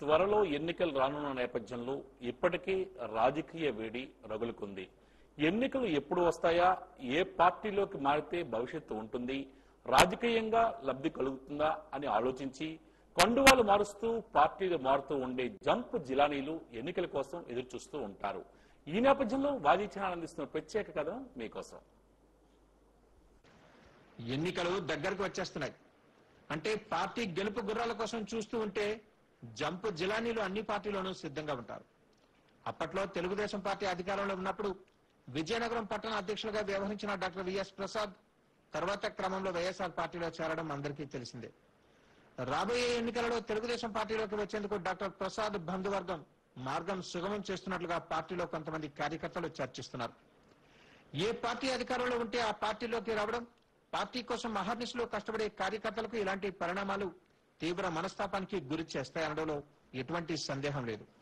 త్వరలో ఎన్నికలు రానున్న నేపథ్యంలో ఇప్పటికే రాజకీయ వేడి రగులుకుంది ఎన్నికలు ఎప్పుడు వస్తాయా ఏ పార్టీలోకి మారితే భవిష్యత్తు ఉంటుంది రాజకీయంగా లబ్ధి కలుగుతుందా అని ఆలోచించి కండువాలు మారుస్తూ పార్టీలు మారుతూ ఉండే జంప్ జిలానీలు ఎన్నికల కోసం ఎదురు చూస్తూ ఉంటారు ఈ నేపథ్యంలో వాజీ ఛానల్ అందిస్తున్న ప్రత్యేక కథనం మీకోసం ఎన్నికలు దగ్గరకు వచ్చేస్తున్నాయి అంటే పార్టీ గెలుపు గుర్రాల కోసం చూస్తూ ఉంటే జంప్ జిలానీలు అన్ని పార్టీలోనూ సిద్ధంగా ఉంటారు అప్పట్లో తెలుగుదేశం పార్టీ అధికారంలో ఉన్నప్పుడు విజయనగరం పట్టణ అధ్యక్షులుగా వ్యవహరించిన డాక్టర్ విఎస్ ప్రసాద్ తర్వాత క్రమంలో వైఎస్ఆర్ పార్టీలో చేరడం అందరికీ తెలిసిందే రాబోయే ఎన్నికలలో తెలుగుదేశం పార్టీలోకి వచ్చేందుకు డాక్టర్ ప్రసాద్ బంధువర్గం మార్గం సుగమం చేస్తున్నట్లుగా పార్టీలో కొంతమంది కార్యకర్తలు చర్చిస్తున్నారు ఏ పార్టీ అధికారంలో ఉంటే ఆ పార్టీలోకి రావడం పార్టీ కోసం అహర్నిశలో కష్టపడే కార్యకర్తలకు ఇలాంటి పరిణామాలు తీవ్ర మనస్తాపానికి గురి చేస్తాయనడంలో ఎటువంటి సందేహం లేదు